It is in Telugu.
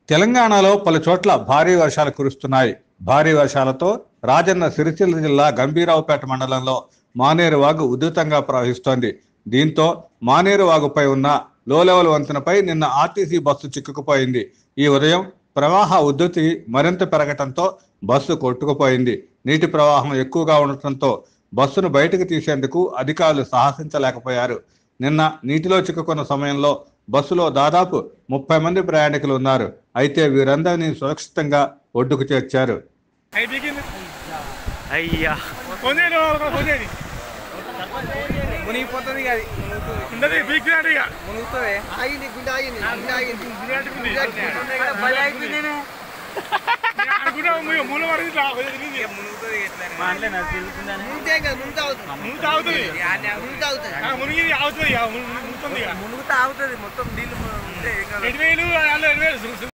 తెలంగాణలో పలు చోట్ల భారీ వర్షాలు కురుస్తున్నాయి భారీ వర్షాలతో రాజన్న సిరిసిల్ల జిల్లా గంభీరావుపేట మండలంలో మానేరు వాగు ఉధృతంగా ప్రవహిస్తోంది దీంతో మానేరు వాగుపై ఉన్న లో లెవెల్ వంతెనపై నిన్న ఆర్టీసీ బస్సు చిక్కుకుపోయింది ఈ ఉదయం ప్రవాహ ఉధృతి మరింత పెరగటంతో బస్సు కొట్టుకుపోయింది నీటి ప్రవాహం ఎక్కువగా ఉండటంతో బస్సును బయటకు తీసేందుకు అధికారులు సాహసించలేకపోయారు నిన్న నీటిలో చిక్కుకున్న సమయంలో బస్సులో దాదాపు ముప్పై మంది ప్రయాణికులు ఉన్నారు అయితే వీరందరినీ సురక్షితంగా ఒడ్డుకు చేర్చారు అయి దిగింది అయ్యా పొందేది పొందేది మునిగిపోతుంది అది ఉండదు బీక్కినాడు ఇక మునుగుతుంది ఆగింది గుండె ఆగింది గుండె ఆగింది బిర్యానీ భలే అయిపోయిందేనే. అనుకుంటా మూల వరకు ఇట్లా కొంచెం తిరిగింది. మునిగితే ఇంకా మునుగుతా అవుతుంది ముందు తాగుతుంది మునుగుతా అవుతుంది ఆ, మునిగి ఆగుతుంది ఇక మునుగుతుంది ఇక మునుగుతా ఆగుతుంది మొత్తం నీళ్ళు ఉంటే ఏం కాదు. రెండు వేలు వాళ్ళు రెండు వేలు